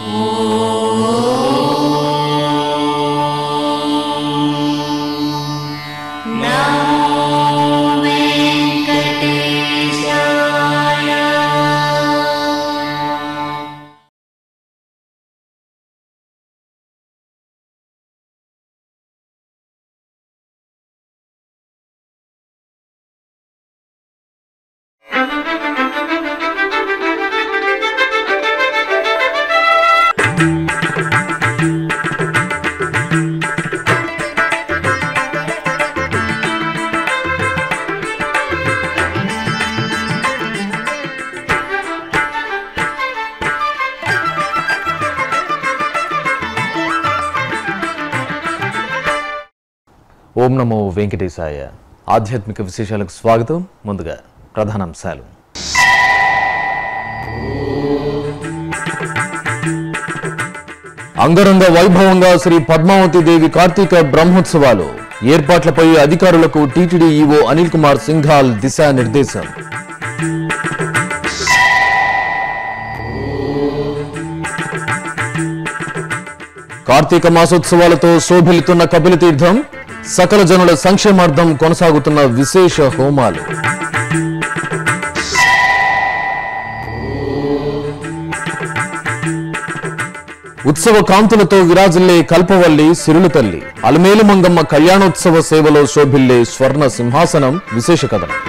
ఓం నమో వెంకటేశాయ ఆధ్యాత్మిక విశేషాలకు స్వాగతం ముందుగా ప్రధానాంశాలు అంగరంగ వైభవంగా శ్రీ పద్మావతి దేవి కార్తీక బ్రహ్మోత్సవాలు ఏర్పాట్లపై అధికారులకు టీటీడీ ఈవో అనిల్ కుమార్ సింఘాల్ దిశానిర్దేశం కార్తీక మాసోత్సవాలతో శోభిల్లుతున్న కపిల తీర్థం సకల జనుల సంక్షేమార్థం కొనసాగుతున్న విశేష హోమాలు ఉత్సవ కాంతులతో విరాజిల్లే కల్పవల్లి సిరులు తల్లి అలమేలు మంగమ్మ కళ్యాణోత్సవ సేవలో శోభిల్లే స్వర్ణ సింహాసనం విశేష కథనం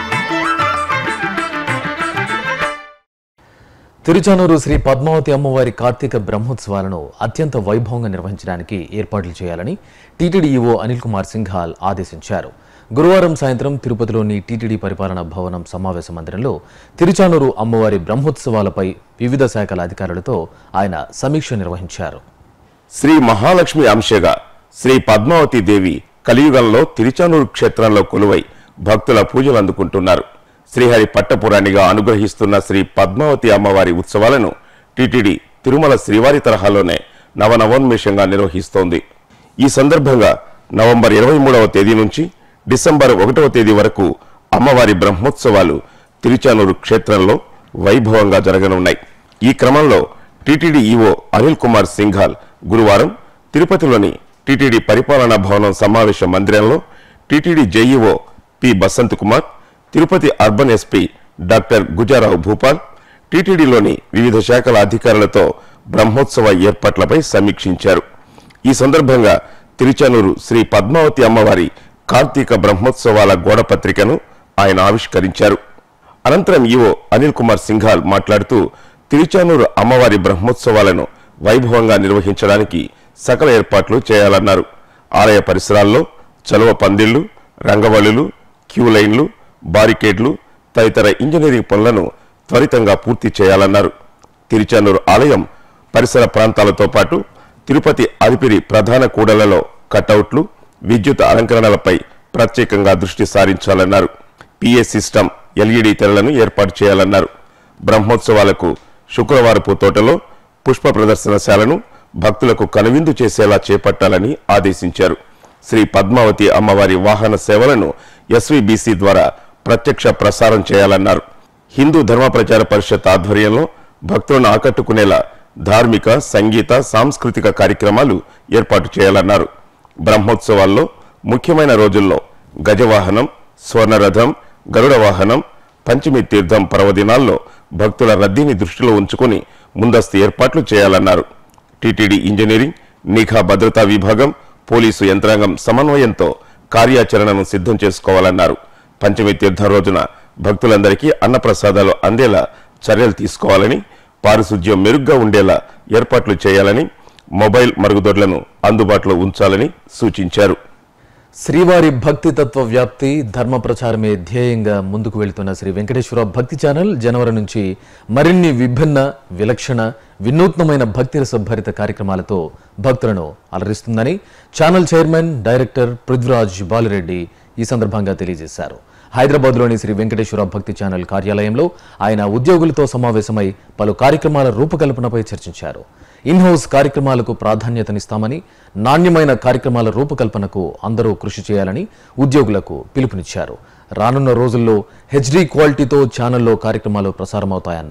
తిరుచానూరు శ్రీ పద్మావతి అమ్మవారి కార్తీక బ్రహ్మోత్సవాలను అత్యంత వైభవంగా నిర్వహించడానికి ఏర్పాట్లు చేయాలని టీటీడీ ఈవో అనిల్ కుమార్ సింఘాల్ ఆదేశించారు గురువారం సాయంత్రం తిరుపతిలోని టీటీడీ పరిపాలనా భవనం సమావేశ మందిరంలో తిరుచానూరు అమ్మవారి బ్రహ్మోత్సవాలపై వివిధ శాఖల అధికారులతో ఆయన సమీక్ష నిర్వహించారు శ్రీ మహాలక్ష్మి అంశగా శ్రీ పద్మావతి దేవి కలియుగంలో తిరుచానూరు క్షేత్రంలో కొలువై భక్తుల పూజలు అందుకుంటున్నారు శ్రీహరి పట్టపురాణిగా అనుగ్రహిస్తున్న శ్రీ పద్మావతి అమ్మవారి ఉత్సవాలను టిటిడి తిరుమల శ్రీవారి తరహాలోనే నవనవోన్మేషంగా నిర్వహిస్తోంది ఈ సందర్భంగా నవంబర్ ఇరవై మూడవ తేదీ నుంచి డిసెంబర్ ఒకటవ తేదీ వరకు అమ్మవారి బ్రహ్మోత్సవాలు తిరుచానూరు క్షేత్రంలో వైభవంగా జరగనున్నాయి ఈ క్రమంలో టీటీడీ ఈవో అనిల్ కుమార్ సింఘాల్ గురువారం తిరుపతిలోని టీటీడీ పరిపాలనా భవనం సమావేశ మందిరంలో TTD JEO P Basanth Kumar Tirupati urban SP doctor Gujarao Bhupal టీటీడీలోని వివిధ శాఖల అధికారులతో బ్రహ్మోత్సవ ఏర్పాట్లపై సమీక్షించారు ఈ సందర్భంగా తిరుచానూరు శ్రీ పద్మావతి అమ్మవారి కార్తీక బ్రహ్మోత్సవాల గోడపత్రికను ఆయన ఆవిష్కరించారు అనంతరం ఈవో అనిల్ కుమార్ సింఘాల్ మాట్లాడుతూ తిరుచానూరు అమ్మవారి బ్రహ్మోత్సవాలను వైభవంగా నిర్వహించడానికి సకల ఏర్పాట్లు చేయాలన్నారు ఆలయ పరిసరాల్లో చలువ పందిళ్లు రంగవల్లులు క్యూ లైన్లు బారికేడ్లు తదితర ఇంజనీరింగ్ పనులను త్వరితంగా పూర్తి చేయాలన్నారు తిరుచానూరు ఆలయం పరిసర ప్రాంతాలతో పాటు తిరుపతి అలిపిరి ప్రధాన కూడలలో కటౌట్లు విద్యుత్ అలంకరణలపై ప్రత్యేకంగా దృష్టి సారించాలన్నారు పిఏ సిస్టమ్ ఎల్ఈడి తెరలను ఏర్పాటు చేయాలన్నారు బ్రహ్మోత్సవాలకు శుక్రవారపు తోటలో పుష్ప ప్రదర్శనశాలను భక్తులకు కనువిందు చేసేలా చేపట్టాలని ఆదేశించారు శ్రీ పద్మావతి అమ్మవారి వాహన సేవలను ఎస్వీబీసీ ద్వారా ప్రత్యక్ష ప్రసారం చేయాలన్నారు హిందూ ధర్మ ప్రచార పరిషత్ ఆధ్వర్యంలో భక్తులను ఆకట్టుకునేలా ధార్మిక సంగీత సాంస్కృతిక కార్యక్రమాలు ఏర్పాటు చేయాలన్నారు బ్రహ్మోత్సవాల్లో ముఖ్యమైన రోజుల్లో గజవాహనం స్వర్ణరథం గరుడ వాహనం పంచమి తీర్థం పర్వదినాల్లో భక్తుల రద్దీని దృష్టిలో ఉంచుకుని ముందస్తు ఏర్పాట్లు చేయాలన్నారు టీటీడీ ఇంజనీరింగ్ నిఘా భద్రతా విభాగం పోలీసు యంత్రాంగం సమన్వయంతో కార్యాచరణను సిద్ధం చేసుకోవాలన్నారు పంచమి తీర్థం రోజున భక్తులందరికీ అన్నప్రసాదాలు అందేలా చర్యలు తీసుకోవాలని పారిశుధ్యం మెరుగ్గా ఉండేలా ఏర్పాట్లు చేయాలని మొబైల్ మరుగుదొడ్లను అందుబాటులో ఉంచాలని సూచించారు శ్రీవారి భక్తి తత్వ వ్యాప్తి ధర్మ ప్రచారమే ధ్యేయంగా ముందుకు వెళ్తున్న శ్రీ వెంకటేశ్వర భక్తి ఛానల్ జనవరి నుంచి మరిన్ని విభిన్న విలక్షణ వినూత్నమైన భక్తి రసభరిత కార్యక్రమాలతో భక్తులను అలరిస్తుందని channel chairman director Prithviraj Balireddy ఈ సందర్భంగా తెలియజేశారు హైదరాబాద్లోని శ్రీ వెంకటేశ్వర భక్తి ఛానల్ కార్యాలయంలో ఆయన ఉద్యోగులతో సమావేశమై పలు కార్యక్రమాల రూపకల్పనపై చర్చించారు ఇన్ హౌస్ కార్యక్రమాలకు ప్రాధాన్యతనిస్తామని నాణ్యమైన కార్యక్రమాల రూపకల్పనకు అందరూ కృషి చేయాలని ఉద్యోగులకు పిలుపునిచ్చారు రానున్న రోజుల్లో హెచ్డీ క్వాలిటీతో ఛానల్లో కార్యక్రమాలు ప్రసారమవుతాయన్నారు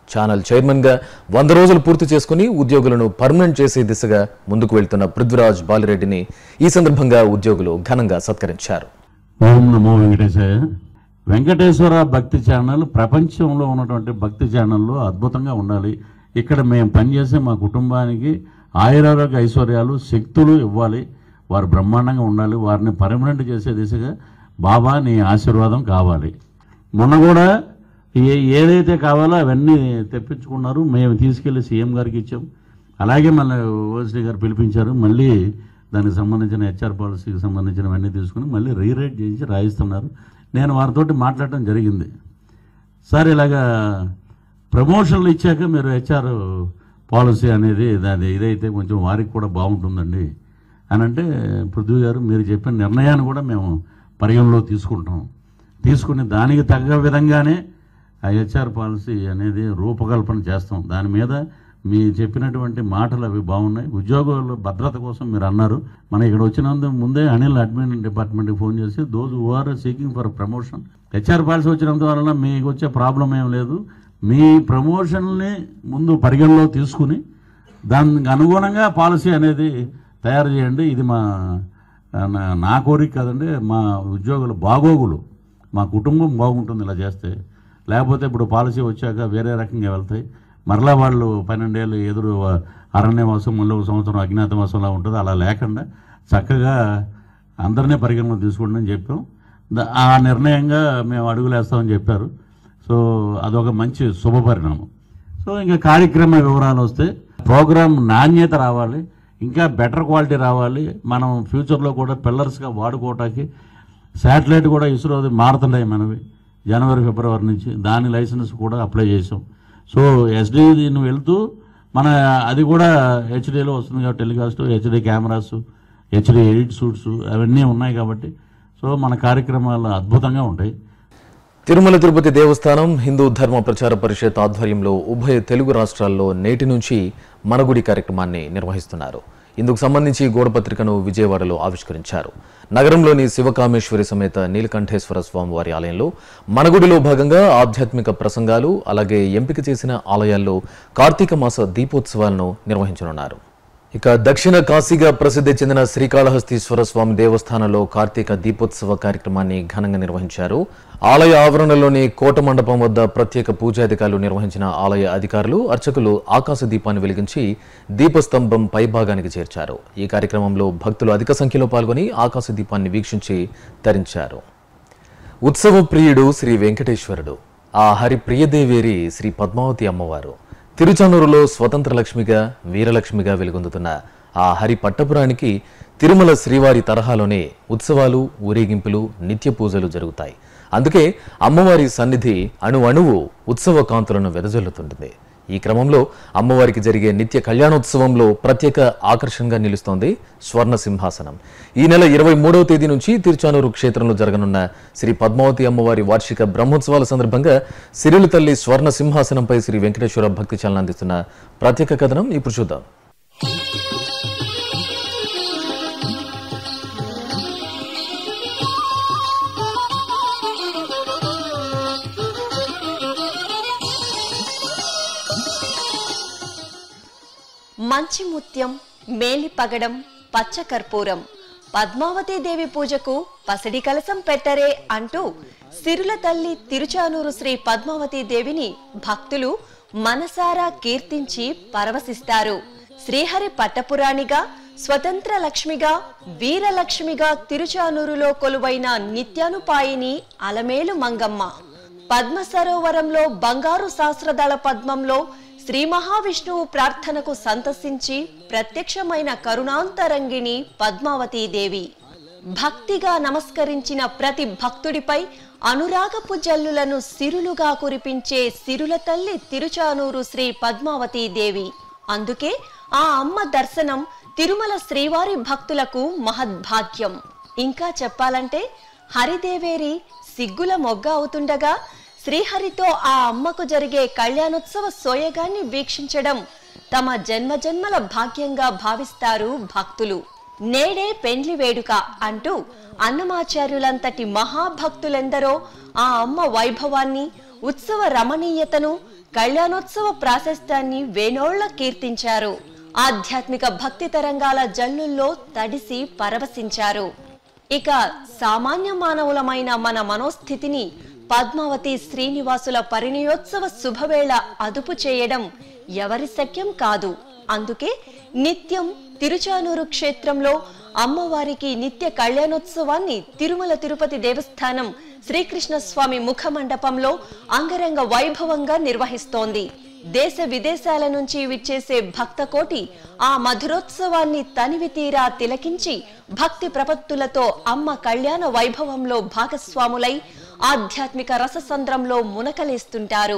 ఛానల్ చైర్మన్గా వంద రోజులు పూర్తి చేసుకుని ఉద్యోగులను పర్మనెంట్ చేసే దిశగా ముందుకు వెళ్తున్న పృథ్వీరాజ్ బాలిరెడ్డిని ఈ సందర్భంగా ఉద్యోగులు ఘనంగా సత్కరించారు ఓం నమో వెంకటేశాయ వెంకటేశ్వర భక్తి ఛానల్ ప్రపంచంలో ఉన్నటువంటి భక్తి ఛానల్లో అద్భుతంగా ఉండాలి ఇక్కడ మేము పనిచేసే మా కుటుంబానికి ఆయురారోగ్య ఐశ్వర్యాలు శక్తులు ఇవ్వాలి వారు బ్రహ్మాండంగా ఉండాలి వారిని పర్మనెంట్ చేసే దిశగా బాబా నీ ఆశీర్వాదం కావాలి మొన్న కూడా ఏ ఏదైతే కావాలో అవన్నీ తెప్పించుకున్నారు మేము తీసుకెళ్లి సీఎం గారికి ఇచ్చాం అలాగే మళ్ళీ ఓఎస్డీ గారు పిలిపించారు మళ్ళీ దానికి సంబంధించిన హెచ్ఆర్ పాలసీకి సంబంధించినవన్నీ తీసుకుని మళ్ళీ రీరైట్ చేయించి రాయిస్తున్నారు నేను వారితోటి మాట్లాడటం జరిగింది సార్ ఇలాగా ప్రమోషన్లు ఇచ్చాక మీరు హెచ్ఆర్ పాలసీ అనేది దాని ఇదైతే కొంచెం వారికి కూడా బాగుంటుందండి అని అంటే పృథ్వీ గారు మీరు చెప్పిన నిర్ణయాన్ని కూడా మేము పరిగణలో తీసుకుంటాం తీసుకుని దానికి తగ్గ విధంగానే ఆ హెచ్ఆర్ పాలసీ అనేది రూపకల్పన చేస్తాం దాని మీద మీ చెప్పినటువంటి మాటలు అవి బాగున్నాయి ఉద్యోగుల భద్రత కోసం మీరు అన్నారు మన ఇక్కడ వచ్చినందుకు ముందే అనిల్ అడ్మిన్ డిపార్ట్మెంట్కి ఫోన్ చేసి those who are seeking for promotion HR policy వచ్చినంత వలన మీకు వచ్చే ప్రాబ్లం ఏం లేదు మీ ప్రమోషన్ని ముందు పరిగణలో తీసుకుని దానికి అనుగుణంగా పాలసీ అనేది తయారు చేయండి ఇది మా నా- నా కోరిక కాదండి మా ఉద్యోగుల బాగోగులు మా కుటుంబం బాగుంటుంది ఇలా చేస్తే లేకపోతే ఇప్పుడు పాలసీ వచ్చాక వేరే రకంగా వెళ్తాయి మరలా వాళ్ళు పన్నెండేళ్ళు ఎదురు అరణ్యవాసం మళ్ళీ ఒక సంవత్సరం అజ్ఞాతవాసంలా ఉంటుంది అలా లేకుండా చక్కగా అందరినీ పరిగణలో తీసుకోండి అని చెప్పాం ద- ఆ నిర్ణయంగా మేము అడుగులేస్తామని చెప్పారు సో అదొక మంచి శుభ పరిణామం సో ఇంకా కార్యక్రమ వివరాలు వస్తే ప్రోగ్రామ్ నాణ్యత రావాలి ఇంకా బెటర్ క్వాలిటీ రావాలి మనం ఫ్యూచర్లో కూడా పిల్లర్స్గా వాడుకోవటానికి శాటిలైట్ కూడా ఇస్రోది మారుతున్నాయి మనవి జనవరి ఫిబ్రవరి నుంచి దాని లైసెన్స్ కూడా అప్లై చేసాం సో ఎస్డీ నువ్వు వెళ్తూ మన అది కూడా హెచ్డీలో వస్తుంది కాబట్టి telecast HD cameras HD edit suites అవన్నీ ఉన్నాయి కాబట్టి సో మన కార్యక్రమాలు అద్భుతంగా ఉంటాయి తిరుమల తిరుపతి దేవస్థానం హిందూ ధర్మ ప్రచార పరిషత్ ఆధ్వర్యంలో ఉభయ తెలుగు రాష్ట్రాల్లో నేటి నుంచి మనగుడి కార్యక్రమాన్ని నిర్వహిస్తున్నారు ఇందుకు సంబంధించి గోడపత్రికను విజయవాడలో ఆవిష్కరించారు నగరంలోని శివకామేశ్వరి సమేత నీలకంఠేశ్వర స్వామివారి ఆలయంలో మనగుడిలో భాగంగా ఆధ్యాత్మిక ప్రసంగాలు అలాగే ఎంపిక చేసిన ఆలయాల్లో కార్తీక మాస దీపోత్సవాలను నిర్వహించనున్నారు ఇక దక్షిణ కాశీగా ప్రసిద్ధి చెందిన శ్రీకాళహస్తీశ్వర స్వామి దేవస్థానంలో కార్తీక దీపోత్సవ కార్యక్రమాన్ని ఘనంగా నిర్వహించారు ఆలయ ఆవరణలోని కోట మండపం వద్ద ప్రత్యేక పూజాధికారులు నిర్వహించిన ఆలయ అధికారులు అర్చకులు ఆకాశ దీపాన్ని వెలిగించి దీపస్తంభం పైభాగానికి చేర్చారు ఈ కార్యక్రమంలో భక్తులు అధిక సంఖ్యలో పాల్గొని ఆకాశ దీపాన్ని వీక్షించి తరించారు ఉత్సవ ప్రియుడు శ్రీ వెంకటేశ్వరుడు ఆ హరి ప్రియదేవేరి శ్రీ పద్మావతి అమ్మవారు తిరుచానూరులో స్వతంత్ర లక్ష్మిగా వీరలక్ష్మిగా వెలుగొందుతున్న ఆ హరి పట్టపురానికి తిరుమల శ్రీవారి తరహాలోనే ఉత్సవాలు ఊరేగింపులు నిత్య పూజలు జరుగుతాయి అందుకే అమ్మవారి సన్నిధి అణు అణువు ఉత్సవ కాంతులను వెదజల్లుతుంటుంది ఈ క్రమంలో అమ్మవారికి జరిగే నిత్య కళ్యాణోత్సవంలో ప్రత్యేక ఆకర్షణగా నిలుస్తోంది స్వర్ణ సింహాసనం ఈ నెల ఇరవై మూడవ తేదీ నుంచి తిరుచానూరు క్షేత్రంలో జరగనున్న శ్రీ పద్మావతి అమ్మవారి వార్షిక బ్రహ్మోత్సవాల సందర్భంగా సిరిలు తల్లి స్వర్ణ సింహాసనంపై శ్రీ వెంకటేశ్వర భక్తి చాలన అందిస్తున్న ప్రత్యేక కథనం ఇప్పుడు చూద్దాం మంచి ముత్యం మేలి పగడం పచ్చ కర్పూరం పద్మావతి దేవి పూజకు పసిడి కలసం పెట్టరే అంటూ సిరుల తల్లి తిరుచానూరు శ్రీ పద్మావతి దేవిని భక్తులు మనసారా కీర్తించి పరవశిస్తారు శ్రీహరి పట్టపురాణిగా స్వతంత్ర లక్ష్మిగా వీరలక్ష్మిగా తిరుచానూరులో కొలువైన నిత్యానుపాయిని అలమేలు మంగమ్మ పద్మ సరోవరంలో బంగారు శాస్త్రదళ పద్మంలో శ్రీ మహావిష్ణువు ప్రార్థనకు సంతసించి ప్రత్యక్షమైన కరుణాంతరంగిణి పద్మావతీ దేవి భక్తిగా నమస్కరించిన ప్రతి భక్తుడిపై అనురాగపు జల్లులను సిరులుగా కురిపించే సిరుల తల్లి తిరుచానూరు శ్రీ పద్మావతీ దేవి అందుకే ఆ అమ్మ దర్శనం తిరుమల శ్రీవారి భక్తులకు మహద్భాగ్యం ఇంకా చెప్పాలంటే హరిదేవేరి సిగ్గుల మొగ్గ అవుతుండగా శ్రీహరితో ఆ అమ్మకు జరిగే కళ్యాణోత్సవ సోయగాన్ని వీక్షించడం తమ జన్మజన్మల భాగ్యంగా భావిస్తారు భక్తులు నేడే పెండ్లి వేడుక అంటూ అన్నమాచార్యులంతటి మహాభక్తులెందరో ఆ అమ్మ వైభవాన్ని ఉత్సవ రమణీయతను కళ్యాణోత్సవ ప్రాశస్త్యాన్ని వేనోళ్ల కీర్తించారు ఆధ్యాత్మిక భక్తి తరంగాల జల్లుల్లో తడిసి పరవశించారు ఇక సామాన్య మానవులమైన మన మనోస్థితిని పద్మావతి శ్రీనివాసుల పరిణయోత్సవ శుభవేళ అదుపు చేయడం ఎవరి శక్యం కాదు అందుకే నిత్యం తిరుచానూరు క్షేత్రంలో అమ్మవారికి నిత్య కళ్యాణోత్సవాన్ని తిరుమల తిరుపతి దేవస్థానం శ్రీకృష్ణ స్వామి ముఖ మండపంలో అంగరంగ వైభవంగా నిర్వహిస్తోంది దేశ విదేశాల నుంచి విచ్చేసే భక్త కోటి ఆ మధురోత్సవాన్ని తనివి తీరా తిలకించి భక్తి ప్రపత్తులతో అమ్మ కళ్యాణ వైభవంలో భాగస్వాములై ఆధ్యాత్మిక రససంద్రంలో మునకలేస్తుంటారు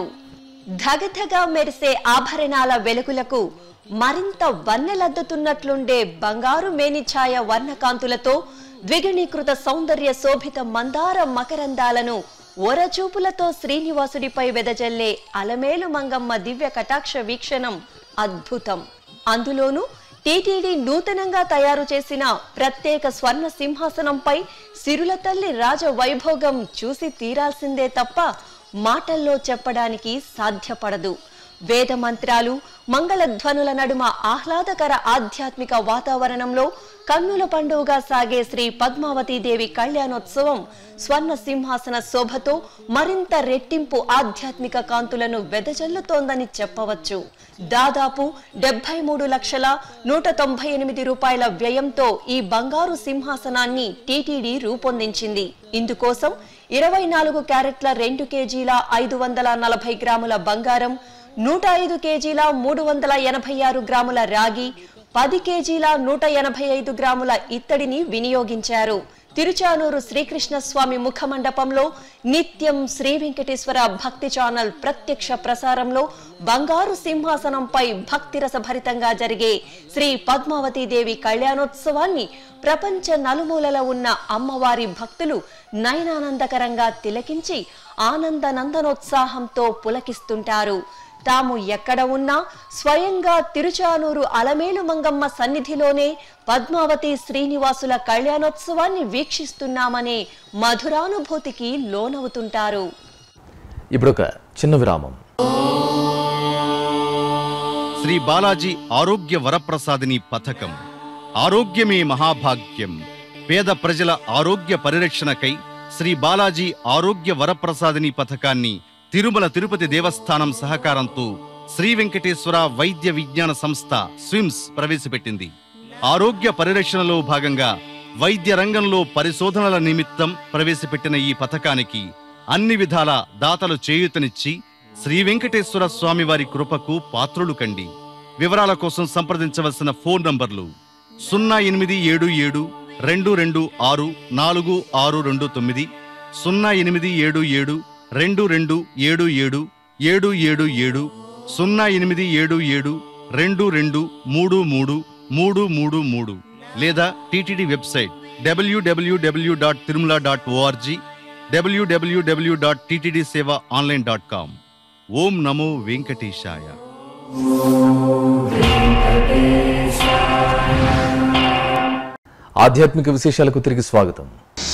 ధగధగా మెరిసే ఆభరణాల వెలుగులకు మరింత వన్నెలద్దుతున్నట్లుండే బంగారు మేనిఛాయ వర్ణకాంతులతో ద్విగుణీకృత సౌందర్య శోభిత మందార మకరందాలను ఓరచూపులతో శ్రీనివాసుడిపై వెదజల్లే అలమేలు మంగమ్మ దివ్య కటాక్ష వీక్షణం అద్భుతం అందులోనూ టీటీడీ నూతనంగా తయారు చేసిన ప్రత్యేక స్వర్ణ సింహాసనంపై సిరుల తల్లి రాజ వైభోగం చూసి తీరాల్సిందే తప్ప మాటల్లో చెప్పడానికి సాధ్యపడదు వేద మంత్రాలు మంగళధ్వనుల నడుమ ఆహ్లాదకర ఆధ్యాత్మిక వాతావరణంలో కన్నుల పండుగగా సాగే శ్రీ పద్మావతీ దేవి కళ్యాణోత్సవం స్వర్ణ సింహాసన శోభతో మరింత రెట్టింపు ఆధ్యాత్మిక కాంతులను వెదజల్లుతోందని చెప్పవచ్చు దాదాపు డెబ్బై మూడు లక్షల నూట తొంభై ఎనిమిది రూపాయల వ్యయంతో ఈ బంగారు సింహాసనాన్ని టీటీడీ రూపొందించింది ఇందుకోసం ఇరవై నాలుగు క్యారెట్ల రెండు కేజీల ఐదు వందల నలభై గ్రాముల బంగారం నూట ఐదు కేజీల మూడు వందల ఎనభై ఆరు గ్రాముల రాగి పది కేజీల నూట ఎనభై ఐదు గ్రాముల ఇత్తడిని వినియోగించారు తిరుచానూరు శ్రీకృష్ణ స్వామి ముఖమండపంలో నిత్యం శ్రీ వెంకటేశ్వర భక్తి ఛానల్ ప్రత్యక్ష ప్రసారంలో బంగారు సింహాసనంపై భక్తి రసభరితంగా జరిగే శ్రీ పద్మావతీ దేవి కళ్యాణోత్సవాన్ని ప్రపంచ నలుమూలల ఉన్న అమ్మవారి భక్తులు నయనానందకరంగా తిలకించి ఆనంద నందనోత్సాహంతో పులకిస్తుంటారు తాము ఎక్కడ ఉన్నా స్వయంగా తిరుచానూరు అలమేలు మంగమ్మ సన్నిధిలోనే పద్మావతి శ్రీనివాసుల కళ్యాణోత్సవాన్ని వీక్షిస్తున్నామనే మధురానుభూతికి లోనవుతుంటారు ఇప్పుడొక చిన్న విరామం శ్రీ బాలాజీ ఆరోగ్య వరప్రసాదిని పథకం ఆరోగ్యమే మహాభాగ్యం పేద ప్రజల ఆరోగ్య పరిరక్షణకై శ్రీ బాలాజీ ఆరోగ్య వరప్రసాదిని పథకాన్ని తిరుమల తిరుపతి దేవస్థానం సహకారంతో శ్రీ వెంకటేశ్వర వైద్య విజ్ఞాన సంస్థ స్విమ్స్ ప్రవేశపెట్టింది ఆరోగ్య పరిరక్షణలో భాగంగా వైద్య రంగంలో పరిశోధనల నిమిత్తం ప్రవేశపెట్టిన ఈ పథకానికి అన్ని విధాల దాతలు చేయూతనిచ్చి శ్రీ వెంకటేశ్వర స్వామి వారి కృపకు పాత్రులు కండి వివరాల కోసం సంప్రదించవలసిన ఫోన్ నంబర్లు సున్నా ఎనిమిది ఏడు ఏడు రెండు రెండు ఆరు నాలుగు ఆరు రెండు తొమ్మిది సున్నా ఎనిమిది ఏడు ఏడు రెండు రెండు ఏడు ఏడు ఏడు ఏడు ఏడు సున్నా ఎనిమిది ఏడు ఏడు రెండు రెండు మూడు మూడు మూడు మూడు మూడు లేదా TTD website WWW dot Tirumala dot ORG WWW dot TTD seva online dot com ఓం నమో వెంకటేశాయ ఆధ్యాత్మిక విశేషాలకు తిరిగి స్వాగతం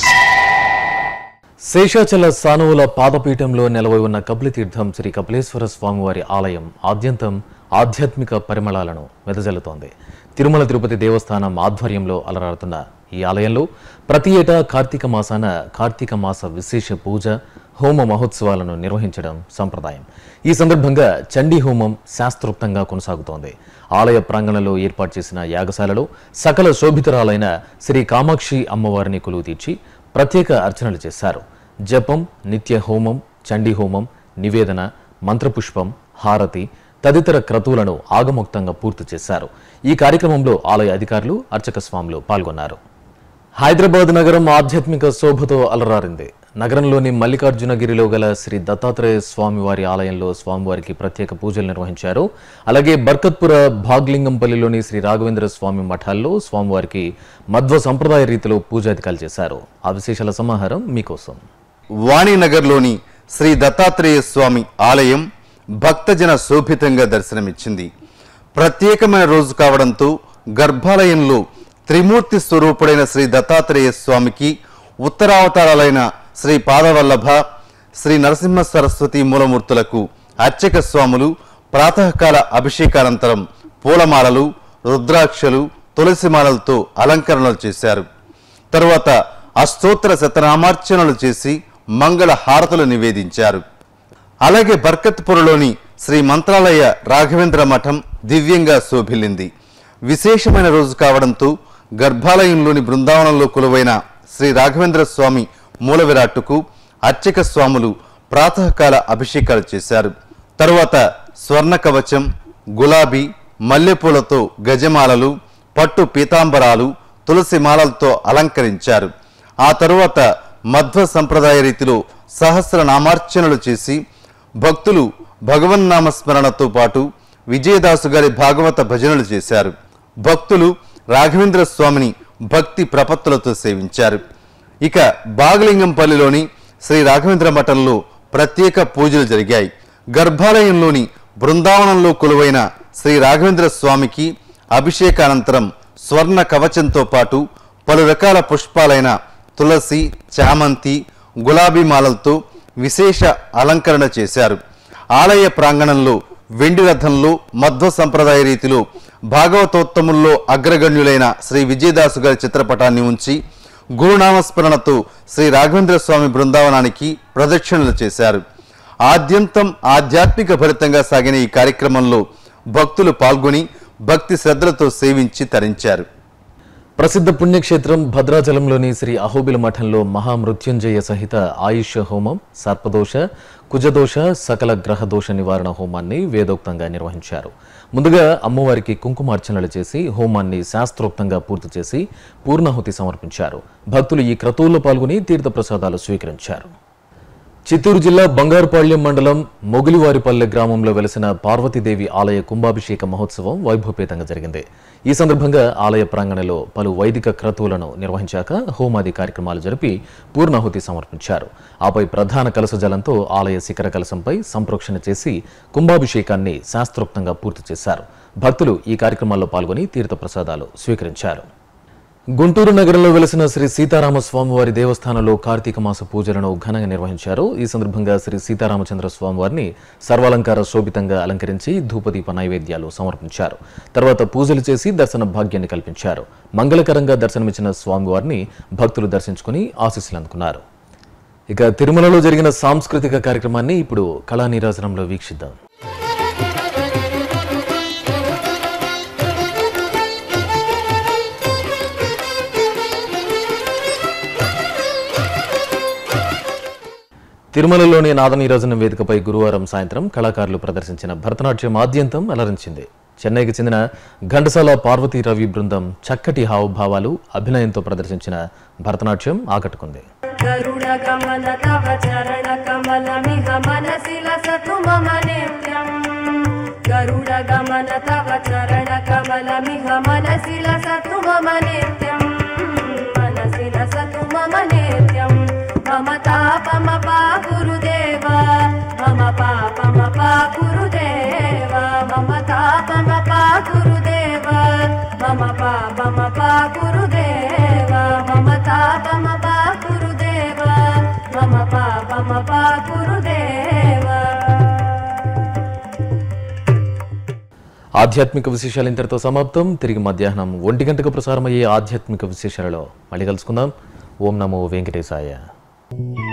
శేషాచల సానువుల పాదపీఠంలో నెలవై ఉన్న కపిలతీర్థం శ్రీ కపిలేశ్వర స్వామివారి ఆలయం ఆద్యంతం ఆధ్యాత్మిక పరిమళాలను వెదజల్లుతోంది తిరుమల తిరుపతి దేవస్థానం ఆధ్వర్యంలో అలరాడుతున్న ఈ ఆలయంలో ప్రతి ఏటా కార్తీక మాసాన కార్తీక మాస విశేష పూజ హోమ మహోత్సవాలను నిర్వహించడం సంప్రదాయం ఈ సందర్భంగా చండీ హోమం శాస్త్రోక్తంగా కొనసాగుతోంది ఆలయ ప్రాంగణంలో ఏర్పాటు చేసిన యాగశాలలో సకల శోభితరాలైన శ్రీ కామాక్షి అమ్మవారిని కొలువు తీర్చి ప్రత్యేక అర్చనలు చేశారు జపం నిత్య హోమం చండీ హోమం నివేదన మంత్రపుష్పం హారతి తదితర క్రతువులను ఆగమోక్తంగా పూర్తి చేశారు ఈ కార్యక్రమంలో ఆలయ అధికారులు అర్చక స్వాములు పాల్గొన్నారు హైదరాబాద్ నగరం ఆధ్యాత్మిక శోభతో అలరారింది నగరంలోని మల్లికార్జునగిరిలో గల శ్రీ దత్తాత్రేయ స్వామివారి ఆలయంలో స్వామివారికి ప్రత్యేక పూజలు నిర్వహించారు అలాగే బర్కత్పుర భాగ్లింగంపల్లిలోని శ్రీ రాఘవేంద్ర స్వామి మఠాల్లో స్వామివారికి మధ్వ సంప్రదాయ రీతిలో పూజాధికాలు చేశారు ఆ విశేషాల సమాహారం మీకోసం వాణినగర్లోని శ్రీ దత్తాత్రేయ స్వామి ఆలయం భక్తజన శోభితంగా దర్శనమిచ్చింది ప్రత్యేకమైన రోజు కావడంతో గర్భాలయంలో త్రిమూర్తి స్వరూపుడైన శ్రీ దత్తాత్రేయ స్వామికి ఉత్తరావతారాలైన శ్రీ పాదవల్లభ శ్రీ నరసింహ సరస్వతి మూలమూర్తులకు అర్చక స్వాములు ప్రాతకాల అభిషేకానంతరం పూలమాలలు రుద్రాక్షలు తులసిమాలలతో అలంకరణలు చేశారు తరువాత అష్టోత్తర శతనామార్చనలు చేసి మంగళ హారతులు నివేదించారు అలాగే బర్కత్పురలోని శ్రీ మంత్రాలయ రాఘవేంద్ర మఠం దివ్యంగా శోభిల్లింది విశేషమైన రోజు కావడంతో గర్భాలయంలోని బృందావనంలో కొలువైన శ్రీ రాఘవేంద్ర స్వామి మూల విరాట్టుకు అర్చక స్వాములు ప్రాతకాల అభిషేకాలు చేశారు తరువాత స్వర్ణ కవచం గులాబీ మల్లెపూలతో గజమాలలు పట్టు పీతాంబరాలు తులసి మాలలతో అలంకరించారు ఆ తరువాత మధ్వ సంప్రదాయ రీతిలో సహస్ర నామార్చనలు చేసి భక్తులు భగవన్నామ స్మరణతో పాటు విజయదాసు గారి భాగవత భజనలు చేశారు భక్తులు రాఘవేంద్ర స్వామిని భక్తి ప్రపత్తులతో సేవించారు ఇక బాగలింగంపల్లిలోని శ్రీ రాఘవేంద్ర మఠంలో ప్రత్యేక పూజలు జరిగాయి గర్భాలయంలోని బృందావనంలో కొలువైన శ్రీ రాఘవేంద్ర స్వామికి అభిషేకానంతరం స్వర్ణ కవచంతో పాటు పలు రకాల పుష్పాలైన తులసి చామంతి గులాబీ మాలలతో విశేష అలంకరణ చేశారు ఆలయ ప్రాంగణంలో వెండి రథంలో మధ్వ సంప్రదాయ రీతిలో భాగవతోత్తముల్లో అగ్రగణ్యులైన శ్రీ విజయదాసు గారి చిత్రపటాన్ని ఉంచి గురునామస్మరణతో శ్రీ రాఘవేంద్ర స్వామి బృందావనానికి ప్రదక్షిణలు చేశారు ఆద్యంతం ఆధ్యాత్మిక భరితంగా సాగిన ఈ కార్యక్రమంలో భక్తులు పాల్గొని భక్తి శ్రద్ధలతో సేవించి తరించారు ప్రసిద్ధ పుణ్యక్షేత్రం భద్రాచలంలోని శ్రీ అహోబిల మఠంలో మహామృత్యుంజయ సహిత ఆయుష్ హోమం సర్పదోష కుజదోష సకల గ్రహదోష నివారణ హోమాన్ని వేదోక్తంగా నిర్వహించారు ముందుగా అమ్మవారికి కుంకుమార్చనలు చేసి హోమాన్ని శాస్త్రోక్తంగా పూర్తి చేసి పూర్ణాహుతి సమర్పించారు భక్తులు ఈ క్రతువుల్లో పాల్గొని తీర్థప్రసాదాలు స్వీకరించారు చిత్తూరు జిల్లా బంగారుపాళ్యం మండలం మొగిలివారిపల్లె గ్రామంలో వెలసిన పార్వతీదేవి ఆలయ కుంభాభిషేక మహోత్సవం వైభవపేతంగా జరిగింది ఈ సందర్భంగా ఆలయ ప్రాంగణంలో పలు వైదిక క్రతువులను నిర్వహించాక హోమాది కార్యక్రమాలు జరిపి పూర్ణాహుతి సమర్పించారు ఆపై ప్రధాన కలశ జలంతో ఆలయ శిఖర కలశంపై సంప్రోక్షణ చేసి కుంభాభిషేకాన్ని శాస్త్రోక్తంగా పూర్తి చేశారు భక్తులు ఈ కార్యక్రమాల్లో పాల్గొని తీర్థప్రసాదాలు స్వీకరించారు గుంటూరు నగరంలో వెలసిన శ్రీ సీతారామ స్వామివారి దేవస్థానంలో కార్తీక మాస పూజలను ఘనంగా నిర్వహించారు ఈ సందర్భంగా శ్రీ సీతారామచంద్ర స్వామివారిని సర్వాలంకార శోభితంగా అలంకరించి ధూపదీప నైవేద్యాలు సమర్పించారు తర్వాత పూజలు చేసి దర్శన భాగ్యాన్ని కల్పించారు మంగళకరంగా దర్శనమిచ్చిన స్వామివారిని భక్తులు దర్శించుకుని ఆశీస్సులు అందుకున్నారు ఇక తిరుమలలో జరిగిన సాంస్కృతిక కార్యక్రమాన్ని ఇప్పుడు కళా నీరాజనంలో వీక్షిద్దాం తిరుమలలోని నాదనీరాజన వేదికపై గురువారం సాయంత్రం కళాకారులు ప్రదర్శించిన భరతనాట్యం ఆద్యంతం అలరించింది చెన్నైకి చెందిన ఘంటసాల పార్వతీ రవి బృందం చక్కటి హావభావాలు అభినయంతో ప్రదర్శించిన భరతనాట్యం ఆకట్టుకుంది गरुडगमन तव चरणकमलमिह मनसि लसतु मम नित्यम् गरुडगमन तव चरणकमलमिह मनसि लसतु मम नित्यम् मनसि लसतु मम नित्यम् मम तापमपा गुरुदेव मम पापमपा गुरुदेव मम तापमपा गुरुदेव मम पापमपा गुरुदेव मम तापमपा गुरुदेव मम पापमपा गुरुदेव ఆధ్యాత్మిక విశేషాలు ఇంతటితో సమాప్తం తిరిగి మధ్యాహ్నం ఒంటి గంటకు ప్రసారమయ్యే ఆధ్యాత్మిక విశేషాలలో మళ్ళీ కలుసుకుందాం ఓం నమో వెంకటేశాయ